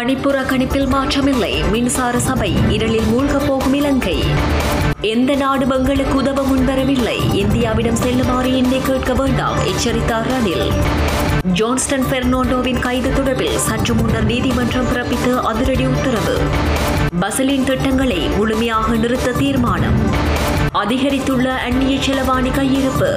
பணிப்புற கணிப்பில் மாற்றமில்லை மின்சார சபை இருளில் மூழ்கப் போகும் இலங்கை எந்த நாடும் எங்களுக்கு உதவ முன்வரவில்லை இந்தியாவிடம் செல்லுமாறு என்னை கேட்க வேண்டாம் எச்சரித்தார் ரணில் ஜான்ஸ்டன் பெர்னாண்டோவின் கைது தொடர்பில் சற்று முன்னர் நீதிமன்றம் பிறப்பித்த அதிரடி உத்தரவு பசலின் திட்டங்களை முழுமையாக நிறுத்த தீர்மானம் அதிகரித்துள்ள அந்நிய செலவாணி கையிருப்பு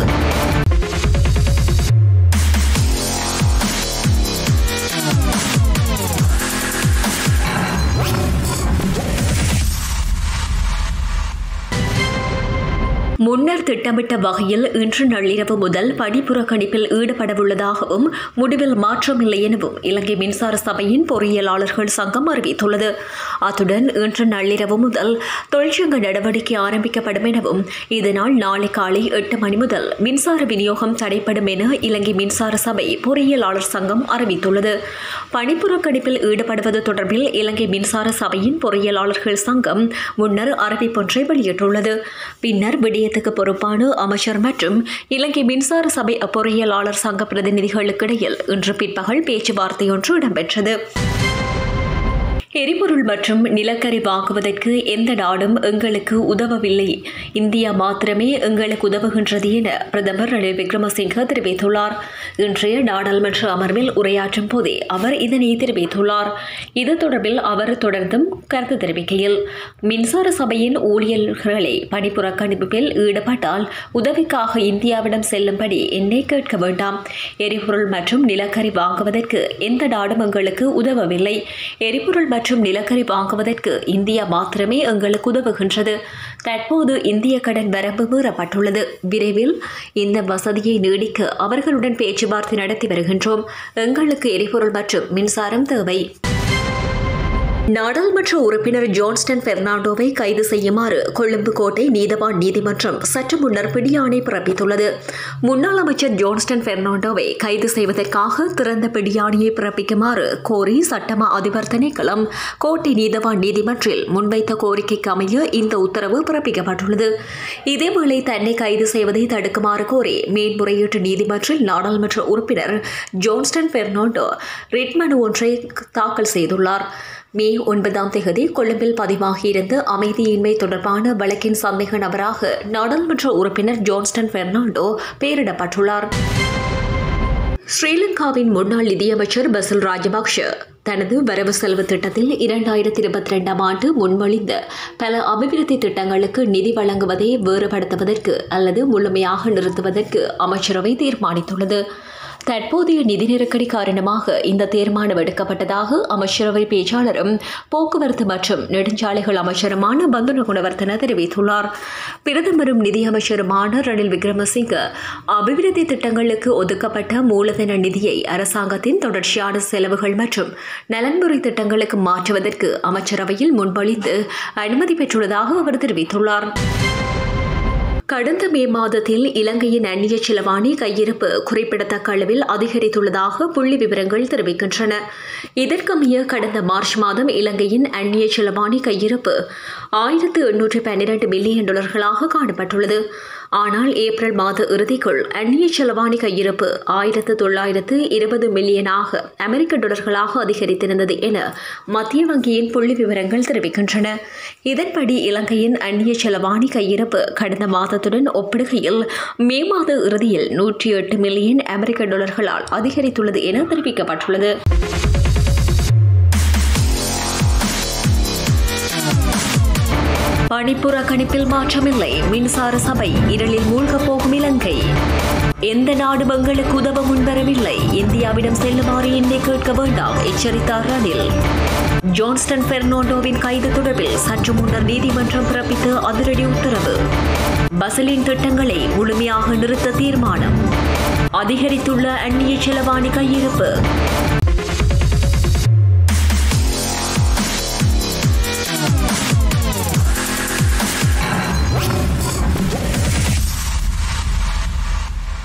முன்னர் திட்டமிட்ட வகையில் இன்று நள்ளிரவு முதல் பணிப்புறக்கணிப்பில் ஈடுபடவுள்ளதாகவும் முடிவில் மாற்றமில்லை எனவும் இலங்கை மின்சார சபையின் பொறியியலாளர்கள் சங்கம் அறிவித்துள்ளது அத்துடன் இன்று நள்ளிரவு முதல் தொழிற்சங்க நடவடிக்கை ஆரம்பிக்கப்படும் எனவும் இதனால் நாளை காலை எட்டு மணி முதல் மின்சார விநியோகம் தடைப்படும் என இலங்கை மின்சார சபை பொறியியலாளர் சங்கம் அறிவித்துள்ளது பணிப்புறக்கணிப்பில் ஈடுபடுவது தொடர்பில் இலங்கை மின்சார சபையின் பொறியியலாளர்கள் சங்கம் முன்னர் அறிவிப்பொன்றை வெளியிட்டுள்ளது பின்னர் விடயத்துக்கு பொறுப்பான அமைச்சர் மற்றும் இலங்கை மின்சார சபை பொறியியலாளர் சங்க பிரதிநிதிகளுக்கிடையில் இன்று பிற்பகல் பேச்சுவார்த்தையொன்று இடம்பெற்றது எரிபொருள் மற்றும் நிலக்கரி வாங்குவதற்கு எந்த நாடும் எங்களுக்கு உதவவில்லை இந்தியா மாத்திரமே எங்களுக்கு உதவுகின்றது என பிரதமர் ரணில் விக்ரமசிங்க தெரிவித்துள்ளார் இன்றைய நாடாளுமன்ற அமர்வில் உரையாற்றும் போதே அவர் இதனை தெரிவித்துள்ளார் இது தொடர்பில் அவர் தொடர்ந்தும் கருத்து தெரிவிக்கையில் மின்சார சபையின் ஊழியர்களை பணிப்புறக்கணிப்பில் ஈடுபட்டால் உதவிக்காக இந்தியாவிடம் செல்லும்படி என்னை கேட்க வேண்டாம் எரிபொருள் மற்றும் நிலக்கரி வாங்குவதற்கு எந்த நாடும் எங்களுக்கு உதவவில்லை எரிபொருள் மற்றும் நிலக்கரி வாங்குவதற்கு இந்தியா மாத்திரமே எங்களுக்கு உதவுகின்றது தற்போது இந்திய கடன் வரம்பு மீறப்பட்டுள்ளது விரைவில் இந்த வசதியை நீடிக்க அவர்களுடன் பேச்சுவார்த்தை நடத்தி வருகின்றோம் எங்களுக்கு எரிபொருள் மற்றும் மின்சாரம் தேவை நாடாளுமன்ற உறுப்பினர் ஜான்ஸ்டன் பெர்னாண்டோவை கைது செய்யுமாறு கொழும்பு கோட்டை நீதவான் நீதிமன்றம் சற்று முன்னர் பிடியாணை பிறப்பித்துள்ளது முன்னாள் அமைச்சர் ஜான்ஸ்டன் பெர்னாண்டோவை கைது செய்வதற்காக திறந்த பிடியாணையை பிறப்பிக்குமாறு கோரி சட்டமா அதிபர் திணைக்களம் கோட்டை நீதவான் நீதிமன்றில் முன்வைத்த கோரிக்கைக்கு அமைய இந்த உத்தரவு பிறப்பிக்கப்பட்டுள்ளது இதேவேளை தன்னை கைது செய்வதை தடுக்குமாறு கோரி மேன்முறையீட்டு நீதிமன்றில் நாடாளுமன்ற உறுப்பினர் ஜான்ஸ்டன் பெர்னாண்டோ ரிட் மனு ஒன்றை தாக்கல் செய்துள்ளார் மே ஒன்பதாம் தேதி கொழும்பில் பதிவாகியிருந்த அமைதியின்மை தொடர்பான வழக்கின் சந்தேக நபராக நாடாளுமன்ற உறுப்பினர் ஜான்ஸ்டன் பெர்னாண்டோ பெயரிடப்பட்டுள்ளார் ஸ்ரீலங்காவின் முன்னாள் நிதியமைச்சர் பசில் ராஜபக்ஷ தனது வரவு செலவு திட்டத்தில் இரண்டாயிரத்தி இருபத்தி ரெண்டாம் ஆண்டு முன்மொழிந்த பல அபிவிருத்தி திட்டங்களுக்கு நிதி வழங்குவதை வேறுபடுத்துவதற்கு அல்லது முழுமையாக நிறுத்துவதற்கு அமைச்சரவை தீர்மானித்துள்ளது தற்போதைய நிதி நெருக்கடி காரணமாக இந்த தீர்மானம் எடுக்கப்பட்டதாக அமைச்சரவை பேச்சாளரும் போக்குவரத்து மற்றும் நெடுஞ்சாலைகள் அமைச்சருமான பந்துன குணவர்த்தன தெரிவித்துள்ளார் பிரதமரும் நிதியமைச்சருமான ரணில் விக்ரமசிங்க அபிவிருத்தி திட்டங்களுக்கு ஒதுக்கப்பட்ட மூலதன நிதியை அரசாங்கத்தின் தொடர்ச்சியான செலவுகள் மற்றும் நலன்புரி திட்டங்களுக்கு மாற்றுவதற்கு அமைச்சரவையில் முன்மொழிந்து அனுமதி பெற்றுள்ளதாக அவர் தெரிவித்துள்ளார் கடந்த மே மாதத்தில் இலங்கையின் அந்நிய செலவாணி கையிருப்பு குறிப்பிடத்தக்க அளவில் அதிகரித்துள்ளதாக புள்ளி விவரங்கள் தெரிவிக்கின்றன இதற்கமைய கடந்த மார்ச் மாதம் இலங்கையின் அந்நிய செலவாணி கையிருப்பு ஆயிரத்து எண்ணூற்று பன்னிரண்டு மில்லியன் டாலர்களாக காணப்பட்டுள்ளது ஆனால் ஏப்ரல் மாத இறுதிக்குள் அந்நிய செலவாணி கையிருப்பு ஆயிரத்து தொள்ளாயிரத்து இருபது மில்லியனாக அமெரிக்க டாலர்களாக அதிகரித்திருந்தது என மத்திய வங்கியின் புள்ளி விவரங்கள் தெரிவிக்கின்றன இதன்படி இலங்கையின் அந்நிய செலவாணி கையிருப்பு கடந்த மாதத்துடன் ஒப்பிடுகையில் மே மாத இறுதியில் நூற்றி எட்டு மில்லியன் அமெரிக்க டாலர்களால் அதிகரித்துள்ளது என தெரிவிக்கப்பட்டுள்ளது பணிப்புற கணிப்பில் மாற்றமில்லை மின்சார சபை இருளில் மூழ்கப் போகும் இலங்கை எந்த நாடும் எங்களுக்கு உதவ முன்வரவில்லை இந்தியாவிடம் செல்லுமாறு என்னை கேட்க வேண்டாம் எச்சரித்தார் ரணில் ஜான்ஸ்டன் பெர்னாண்டோவின் கைது தொடர்பில் சற்று முன்னர் நீதிமன்றம் பிறப்பித்த அதிரடி உத்தரவு பசலின் திட்டங்களை முழுமையாக நிறுத்த தீர்மானம் அதிகரித்துள்ள அந்நிய செலவாணி கையிருப்பு